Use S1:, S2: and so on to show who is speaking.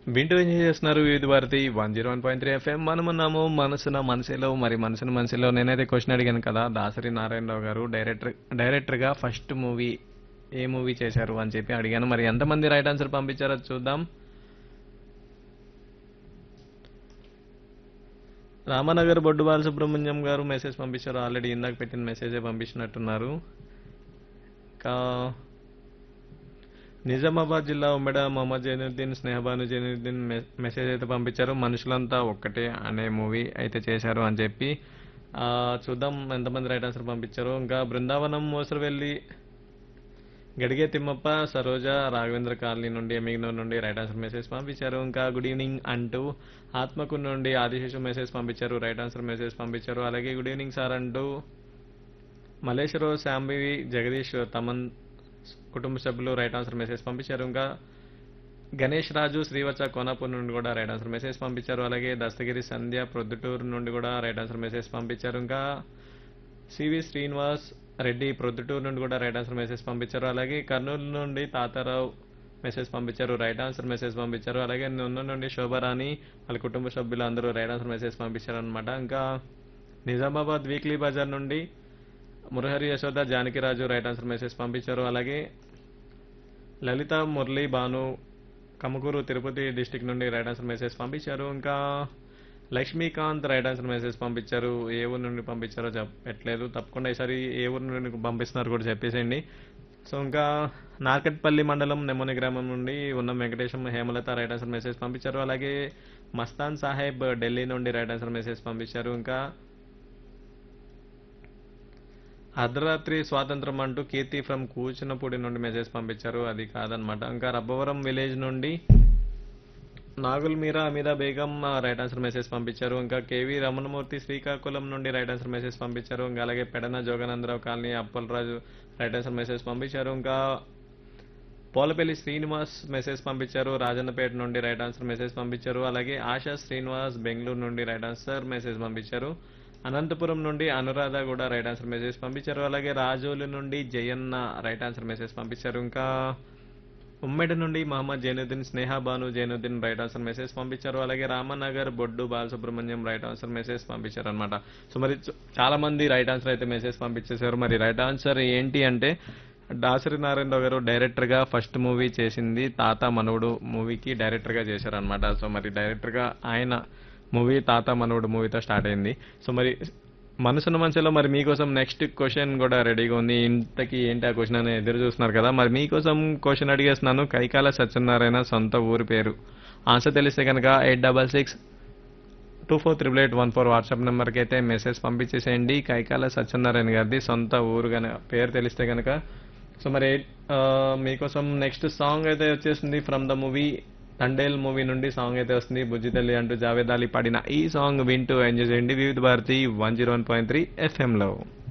S1: వింటూ ఎంజాయ్ చేస్తున్నారు Vividh Bharati one zero one point three FM మనమున్నాము మనసున మనసులో మరి మనసున మనసులో నేనైతే క్వశ్చన్ అడిగాను కదా దాసరి నారాయణరావు గారు డైరెక్టర్ డైరెక్టర్గా ఫస్ట్ మూవీ ఏ మూవీ చేశారు అని చెప్పి అడిగాను మరి ఎంతమంది రైట్ ఆన్సర్ పంపించారో చూద్దాం రామనగర్ బొడ్డు బాలసుబ్రహ్మణ్యం గారు మెసేజ్ పంపించారు ఆల్రెడీ ఇందాక పెట్టిన మెసేజే పంపించినట్టున్నారు ఇంకా నిజామాబాద్ జిల్లా ఉమ్మడ మొహమ్మద్ జైనుద్దీన్ స్నేహబాను జైనుద్దీన్ మె- మెసేజ్ అయితే పంపించారు మనుషులంతా ఒక్కటే అనే మూవీ అయితే చేశారు అని చెప్పి ఆ, చూద్దాం ఎంతమంది రైట్ ఆన్సర్ పంపించారు ఇంకా బృందావనం మోసరవెల్లి గడిగే తిమ్మప్ప సరోజ రాఘవేంద్ర కాలనీ నుండి ఎమిగ్నూర్ నుండి రైట్ ఆన్సర్ మెసేజ్ పంపించారు ఇంకా గుడ్ ఈవినింగ్ అంటూ ఆత్మకు నుండి ఆదిశేషు మెసేజ్ పంపించారు రైట్ ఆన్సర్ మెసేజ్ పంపించారు అలాగే గుడ్ ఈవినింగ్ సార్ అంటూ మలేశ్వరరావు శాంబివి జగదీష్ తమన్ కుటుంబ సభ్యులు రైట్ ఆన్సర్ మెసేజ్ పంపించారు ఇంకా గణేష్ రాజు శ్రీవత్స కోనాపూర్ నుండి కూడా రైట్ ఆన్సర్ మెసేజ్ పంపించారు అలాగే దస్తగిరి సంధ్య ప్రొద్దుటూరు నుండి కూడా రైట్ ఆన్సర్ మెసేజ్ పంపించారు ఇంకా సివి శ్రీనివాస్ రెడ్డి ప్రొద్దుటూరు నుండి కూడా రైట్ ఆన్సర్ మెసేజ్ పంపించారు అలాగే కర్నూలు నుండి తాతారావు మెసేజ్ పంపించారు రైట్ ఆన్సర్ మెసేజ్ పంపించారు అలాగే నున్న నుండి శోభరాణి వాళ్ళ కుటుంబ సభ్యులు అందరూ రైట్ ఆన్సర్ మెసేజ్ పంపించారు అనమాట ఇంకా నిజామాబాద్ వీక్లీ బజార్ నుండి Murahari Yashoda Janakiraju right answer message పంపించారు అలాగే లలిత మురళి భాను కమకూరు తిరుపతి డిస్టిక్ నుండి రైట్ ఆన్సర్ మెసేజ్ పంపించారు ఇంకా లక్ష్మీకాంత్ రైట్ ఆన్సర్ మెసేజ్ పంపించారు ఏ ఊరు నుండి పంపించారో చెప్పట్లేదు తప్పకుండా ఈసారి ఏ ఊరు నుండి పంపిస్తున్నారు కూడా చెప్పేసేయండి సో ఇంకా నార్కట్పల్లి మండలం నెమ్మని గ్రామం నుండి ఉన్న Venkatesham Hemalatha right answer message పంపించారు అలాగే మస్తాన్ సాహెబ్ ఢిల్లీ నుండి రైట్ ఆన్సర్ మెసేజ్ పంపించారు ఇంకా అర్ధరాత్రి స్వాతంత్రం అంటూ కీర్తి ఫ్రమ్ కూచినపూడి నుండి మెసేజ్ పంపించారు అది కాదనమాట ఇంకా రబ్బవరం విలేజ్ నుండి నాగుల్ మీరా అమీదా బేగం ఆ, రైట్ ఆన్సర్ మెసేజ్ పంపించారు ఇంకా కేవి రమణమూర్తి శ్రీకాకుళం నుండి రైట్ ఆన్సర్ మెసేజ్ పంపించారు ఇంకా అలాగే Pedana Joganandarao colony Appalaraju right answer message పంపించారు ఇంకా పోలపల్లి శ్రీనివాస్ మెసేజ్ పంపించారు రాజన్నపేట నుండి రైట్ ఆన్సర్ మెసేజ్ పంపించారు అలాగే ఆశా శ్రీనివాస్ బెంగళూరు నుండి రైట్ ఆన్సర్ మెసేజ్ పంపించారు అనంతపురం నుండి అనురాధ కూడా రైట్ ఆన్సర్ మెసేజ్ పంపించారు అలాగే రాజోలు నుండి జయన్న రైట్ ఆన్సర్ మెసేజ్ పంపించారు ఇంకా ఉమ్మడి నుండి Mohammed Zainuddin Sneha Banu Zainuddin right answer message పంపించారు అలాగే Ramnagar Boddu Balasubrahmanyam right answer message పంపించారు అనమాట సో మరి చ- చాలా మంది రైట్ ఆన్సర్ అయితే మెసేజ్ పంపించేశారు మరి రైట్ ఆన్సర్ ఏంటి అంటే దాసరి నారాయణరావు గారు డైరెక్టర్ గా ఫస్ట్ మూవీ చేసింది తాత మనవుడు మూవీకి డైరెక్టర్ గా చేశారనమాట సో మరి డైరెక్టర్ గా ఆయన మూవీ తాత మనవుడు మూవీతో స్టార్ట్ అయింది సో మరి మనసున్న మనసులో మరి మీకోసం నెక్స్ట్ క్వశ్చన్ కూడా రెడీగా ఉంది ఇంతకీ ఏంటి ఆ క్వశ్చన్ అని ఎదురు చూస్తున్నారు కదా మరి మీకోసం క్వశ్చన్ అడిగేస్తున్నాను కైకాల సత్యనారాయణ సొంత ఊరి పేరు ఆన్సర్ తెలిస్తే కనుక eight double six two four triple eight one four WhatsApp నెంబర్కి అయితే మెసేజ్ పంపించేసేయండి కైకాల సత్యనారాయణ గారిది సొంత ఊరు గన పేరు తెలిస్తే కనుక సో మరి ఆ, మీకోసం నెక్స్ట్ సాంగ్ అయితే వచ్చేసింది from the movie Thandel movie నుండి సాంగ్ అయితే వస్తుంది బుజ్జి తల్లి అంటూ జావేద్ అలీ పాడిన ఈ సాంగ్ వింటూ ఎంజాయ్ చేయండి Vividh Bharati one zero one point three ఎఫ్ఎంలో